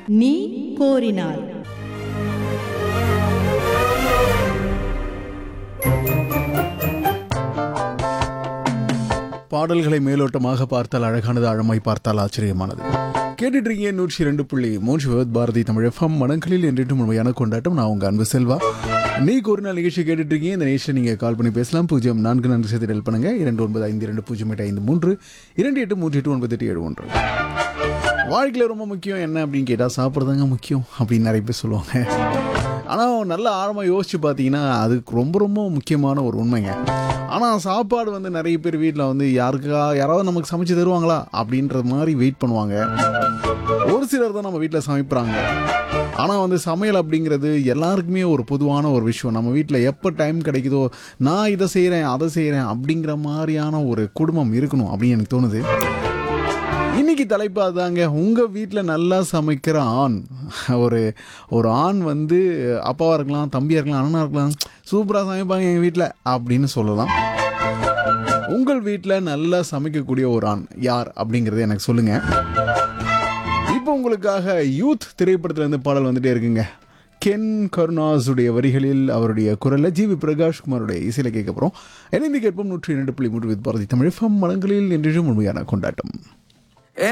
நீ கோரினாய் பாடல்களை மேலோட்டமாக பார்த்தால் அழகானது ஆழமாய் பார்த்தால் ஆச்சரியமானது கேட்டுட்டு இருக்கீங்க நூற்றி ரெண்டு புள்ளி மூன்று விவத் பாரதி தமிழ் எஃப்எம் மனங்களில் என்றும் உண்மையான கொண்டாட்டம் நான் உங்க அன்பு செல்வா நீ ஒரு நாள் நிகழ்ச்சி கேட்டுட்டு இருக்கீங்க இந்த நிகழ்ச்சியை நீங்க கால் பண்ணி பேசலாம் பூஜ்ஜியம் நான்கு நான்கு சேர்த்து டெல் பண்ணுங்க இரண்டு ஒன்பது ஐந்து இரண்டு பூஜ்ஜியம் எட்டு ஐந்து மூன்று இரண்டு எட்டு மூன்று எட்டு ஒன்பது எட்டு ஏழு ஒன்று வாழ்க்கையில் ரொம்ப முக்கியம் என்ன அப்படின்னு கேட்டால் சாப்பிட்றதாங்க முக்கியம் அப்படின்னு நிறைய பேர் சொல்லுவாங்க ஆனால் நல்ல ஆழமாக யோசிச்சு பார்த்தீங்கன்னா அதுக்கு ரொம்ப ரொம்ப முக்கியமான ஒரு உண்மைங்க ஆனால் சாப்பாடு வந்து நிறைய பேர் வீட்டில் வந்து யாருக்கா யாராவது நமக்கு சமைச்சு தருவாங்களா அப்படின்ற மாதிரி வெயிட் பண்ணுவாங்க ஒரு சிலர் தான் நம்ம வீட்டில் சமைப்பாங்க ஆனால் வந்து சமையல் அப்படிங்கிறது எல்லாருக்குமே ஒரு பொதுவான ஒரு விஷயம் நம்ம வீட்டில் எப்போ டைம் கிடைக்குதோ நான் இதை செய்கிறேன் அதை செய்கிறேன் அப்படிங்கிற மாதிரியான ஒரு குடும்பம் இருக்கணும் அப்படின்னு எனக்கு தோணுது இன்னைக்கு தலைப்பு அதாங்க உங்க வீட்டில் நல்லா சமைக்கிற ஆண் ஒரு ஒரு ஆண் வந்து அப்பாவா இருக்கலாம் தம்பியா இருக்கலாம் அண்ணனா இருக்கலாம் சூப்பரா சமைப்பாங்க எங்க வீட்டில் அப்படின்னு சொல்லலாம் உங்கள் வீட்டில் நல்லா சமைக்கக்கூடிய ஒரு ஆண் யார் அப்படிங்கறத எனக்கு சொல்லுங்க இப்போ உங்களுக்காக யூத் திரைப்படத்துல இருந்து பாடல் வந்துட்டே இருக்குங்க கென் கருணாஸுடைய வரிகளில் அவருடைய குரல்ல ஜிவி பிரகாஷ் குமாருடைய இசையில கேட்க போறோம் இணைந்து கேட்போம் நூற்றி இரண்டு புள்ளி மூன்று வித் பாரதி தமிழ் FM மலங்களில் என்றும் உண்மையான கொண்டாட்டம்